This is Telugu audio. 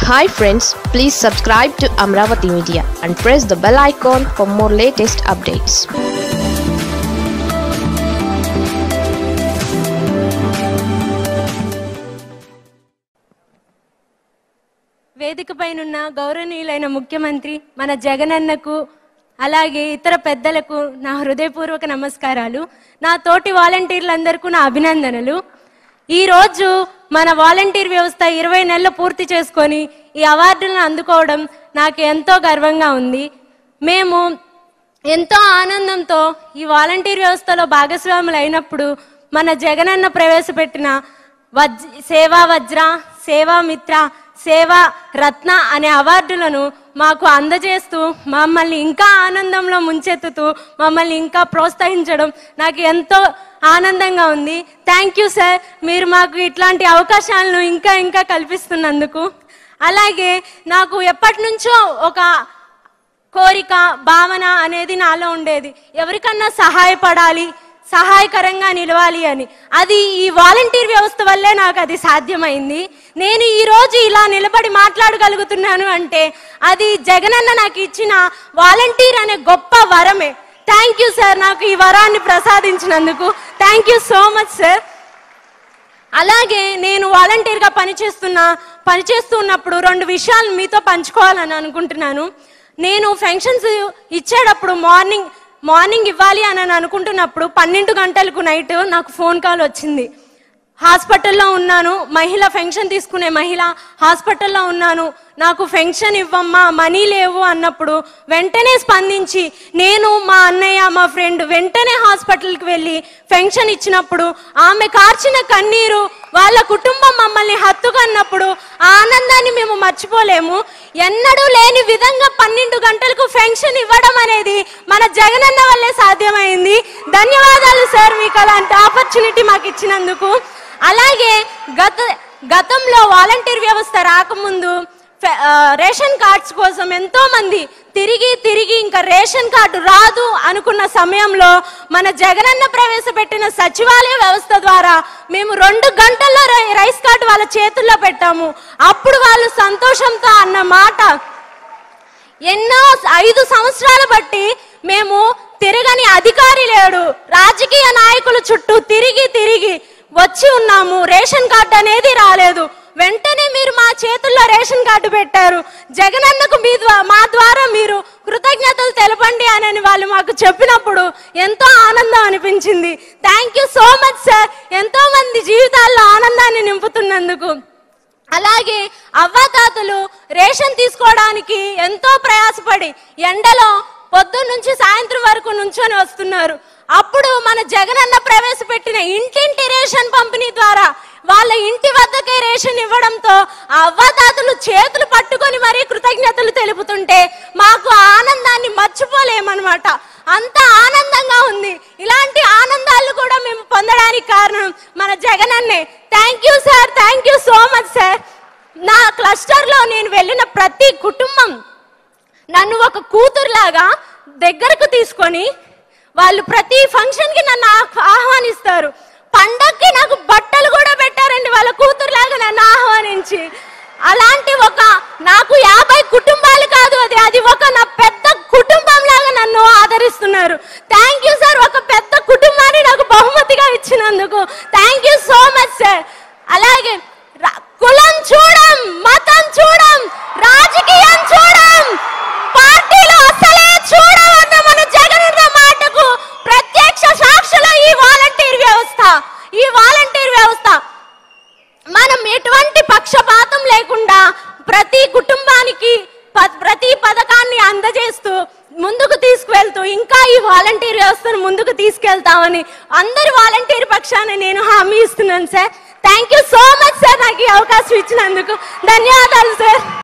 hi friends please subscribe to Amaravati media and press the bell icon for more latest updates వేదిక పైనున్న గౌరవనీయులైన ముఖ్యమంత్రి మన జగనన్నకు అలాగే ఇతర పెద్దలకు నా హృదయపూర్వక నమస్కారాలు నా తోటి వాలంటీర్లందరికీ నా అభినందనలు ఈరోజు మన వాలంటీర్ వ్యవస్థ ఇరవై నెలలు పూర్తి చేసుకొని ఈ అవార్డులను అందుకోవడం నాకు ఎంతో గర్వంగా ఉంది మేము ఎంతో ఆనందంతో ఈ వాలంటీర్ వ్యవస్థలో భాగస్వాములు అయినప్పుడు మన జగనన్న ప్రవేశపెట్టిన వజ్ సేవా వజ్ర సేవా మిత్ర సేవా రత్న అనే అవార్డులను మాకు అందజేస్తూ మమ్మల్ని ఇంకా ఆనందంలో ముంచెత్తుతూ మమ్మల్ని ఇంకా ప్రోత్సహించడం నాకు ఎంతో ఆనందంగా ఉంది థ్యాంక్ యూ సార్ మీరు మాకు ఇట్లాంటి అవకాశాలను ఇంకా ఇంకా కల్పిస్తున్నందుకు అలాగే నాకు ఎప్పటి నుంచో ఒక కోరిక భావన అనేది నాలో ఉండేది ఎవరికన్నా సహాయపడాలి సహాయకరంగా నిలవాలి అని అది ఈ వాలంటీర్ వ్యవస్థ వల్లే నాకు అది సాధ్యమైంది నేను ఈ రోజు ఇలా నిలబడి మాట్లాడగలుగుతున్నాను అంటే అది జగనన్న నాకు ఇచ్చిన వాలంటీర్ అనే గొప్ప వరమే థ్యాంక్ యూ సార్ నాకు ఈ వరాన్ని ప్రసాదించినందుకు thank you so much sir అలాగే నేను వాలంటీర్గా పనిచేస్తున్న పనిచేస్తున్నప్పుడు రెండు విషయాలు మీతో పంచుకోవాలని అనుకుంటున్నాను నేను ఫంక్షన్స్ ఇచ్చేటప్పుడు మార్నింగ్ మార్నింగ్ ఇవ్వాలి అని అని అనుకుంటున్నప్పుడు పన్నెండు గంటలకు నైట్ నాకు ఫోన్ కాల్ వచ్చింది హాస్పిటల్లో ఉన్నాను మహిళ ఫెన్షన్ తీసుకునే మహిళ హాస్పిటల్లో ఉన్నాను నాకు ఫెన్షన్ ఇవ్వమ్మా మనీ లేవు అన్నప్పుడు వెంటనే స్పందించి నేను మా అన్నయ్య మా ఫ్రెండ్ వెంటనే హాస్పిటల్కి వెళ్ళి ఫెన్షన్ ఇచ్చినప్పుడు ఆమె కార్చిన కన్నీరు వాళ్ళ కుటుంబం మమ్మల్ని హత్తుకన్నప్పుడు ఆ ఆనందాన్ని మేము మర్చిపోలేము ఎన్నడూ లేని విధంగా పన్నెండు గంటలకు ఫెన్షన్ ఇవ్వడం అనేది మన జగనన్న వల్లే సాధ్యమైంది ధన్యవాదాలు సార్ మీకు అలాంటి ఆపర్చునిటీ మాకు ఇచ్చినందుకు అలాగే గత గతంలో వాలంటీర్ వ్యవస్థ రాకముందు ఫె- ఆ, రేషన్ కార్డ్స్ కోసం ఎంతో మంది తిరిగి తిరిగి ఇంకా రేషన్ కార్డు రాదు అనుకున్న సమయంలో మన జగనన్న ప్రవేశపెట్టిన సచివాలయ వ్యవస్థ ద్వారా మేము రెండు గంటల్లో రై- రైస్ కార్డు వాళ్ళ చేతుల్లో పెట్టాము అప్పుడు వాళ్ళు సంతోషంతో అన్న మాట ఎన్నో ఐదు సంవత్సరాలు బట్టి మేము తిరగని అధికారి లేడు రాజకీయ నాయకుల చుట్టూ తిరిగి తిరిగి వచ్చి ఉన్నాము రేషన్ కార్డు అనేది రాలేదు వెంటనే మీరు మా చేతుల్లో రేషన్ కార్డు పెట్టారు జగనన్నకు మీ ద్వా- మా ద్వారా మీరు కృతజ్ఞతలు తెలపండి అని వాళ్ళు మాకు చెప్పినప్పుడు ఎంతో ఆనందం అనిపించింది thank you so much sir ఎంతో మంది జీవితాల్లో ఆనందాన్ని నింపుతున్నందుకు అలాగే అవ్వాతాతలు రేషన్ తీసుకోవడానికి ఎంతో ప్రయాసపడి ఎండలో పొద్దున్న నుంచి సాయంత్రం వరకు నుంచొని వస్తున్నారు అప్పుడు మన జగనన్న ప్రవేశపెట్టిన ఇంటింటి రేషన్ పంపిణీ ద్వారా వాళ్ళ ఇంటి వద్దకే రేషన్ ఇవ్వడంతో ఆ అవ్వాతాతలు చేతులు పట్టుకొని మరీ కృతజ్ఞతలు తెలుపుతుంటే మాకు ఆ ఆనందాన్ని మర్చిపోలేమన్నమాట అంత ఆనందంగా ఉంది ఇలాంటి ఆనందాలు కూడా మేము పొందడానికి కారణం మన జగనన్నే thank you sir thank you so much sir నా క్లస్టర్లో నేను వెళ్ళిన ప్రతి కుటుంబం నన్ను ఒక కూతురులాగా దగ్గరకు తీసుకొని వాళ్ళు ప్రతి ఫంక్షన్కి నన్ను ఆహ్- ఆహ్వానిస్తారు పండక్కి నాకు బట్టలు కూడా పెట్టారండి వాళ్ళ కూతురులాగా నన్ను ఆహ్వానించి అలాంటి ఒక నాకు యాభై కుటుంబాలు కాదు అది అది ఒక నా పెద్ద కుటుంబం లాగా నన్ను ఆదరిస్తున్నారు థ్యాంక్ యూ సార్ ఒక పెద్ద కుటుంబాన్ని నాకు బహుమతిగా ఇచ్చినందుకు thank you so much sir అలాగే రా- కులం చూడం మతం చూడం రాజకీయం చూడం పార్టీలు అసలే చూడవన్న మన జగనన్న మాటకు ప్రత్యక్ష సాక్షులు ఈ వాలంటీర్ వ్యవస్థ ఈ వాలంటీర్ వ్యవస్థ మనం ఎటువంటి పక్షపాతం లేకుండా ప్రతి కుటుంబానికి ప- ప్రతి పథకాన్ని అందజేస్తూ ముందుకు తీసుకువెళ్తూ ఇంకా ఈ వాలంటీర్ వ్యవస్థను ముందుకు తీసుకెళ్తామని అందరి వాలంటీర్ పక్షాన నేను హామీ ఇస్తున్నాను sir thank you so much sir నాకు ఈ అవకాశం ఇచ్చినందుకు ధన్యవాదాలు సార్